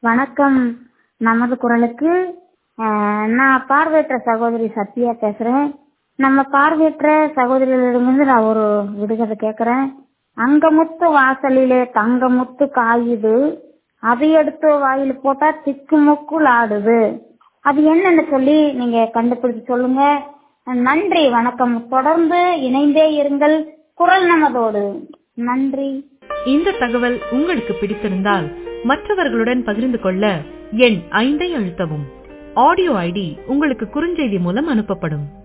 வணக்கம் நமது குரலுக்கு ஆஹ், நான் பார்வையற்ற சகோதரி சத்யா பேசுறேன் நம்ம பார்வையற்ற சகோதரிகளிடமிருந்து நான் ஒரு விடுகதை கேட்கிறேன் அங்கமுத்து வாசலிலே தங்கமுத்து காயுது அதை எடுத்து வாயில் போட்டா திக்குமுக்குள் ஆடுது அது என்னன்னு சொல்லி நீங்க கண்டுபிடிச்சு சொல்லுங்க நன்றி வணக்கம் தொடர்ந்து இணைந்தே இருங்கள் குரல் நமதோடு நன்றி இந்த தகவல் உங்களுக்கு பிடித்திருந்தால் மற்றவர்களுடன் பகிர்ந்து கொள்ள எண் ஐந்தை அழுத்தவும் ஆடியோ ஐடி உங்களுக்கு குறுஞ்செய்தி மூலம் அனுப்பப்படும்